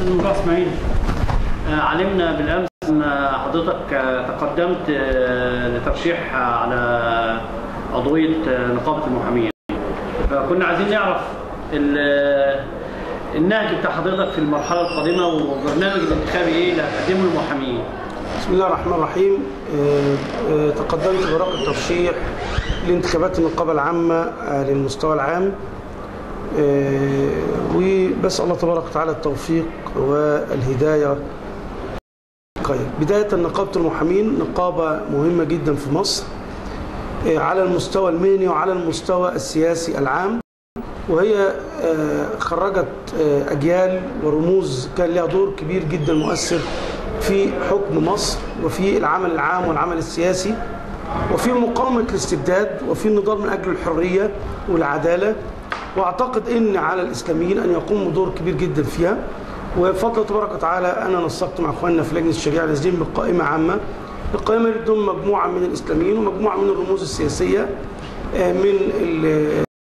استاذ مجاهد اسماعيل آه، علمنا بالامس ان حضرتك آه، تقدمت آه، لترشيح على عضويه آه، نقابه المحامين فكنا عايزين نعرف ال- النهج بتاع حضرتك في المرحله القادمه والبرنامج الانتخابي ايه اللي هتقدمه للمحامين بسم الله الرحمن الرحيم آه، آه، تقدمت بورق الترشيح لانتخابات النقابة العامة آه، للمستوى العام آه، وبسأل الله تبارك وتعالى التوفيق والهداية خير بداية نقابة المحامين نقابة مهمة جدا في مصر آه، على المستوى المهني وعلى المستوى السياسي العام وهي آه، خرجت آه، أجيال ورموز كان لها دور كبير جدا مؤثر في حكم مصر وفي العمل العام والعمل السياسي وفي مقاومة الاستبداد وفي النضال من أجل الحرية والعدالة وأعتقد أن على الإسلاميين أن يقوموا دور كبير جدا فيها وبفضل تبارك وتعالى أنا نسقت مع أخواننا في لجنة الشريعة نازلين بقائمة عامة القائمة اللي تضم مجموعة من الإسلاميين ومجموعة من الرموز السياسية آه، من ال-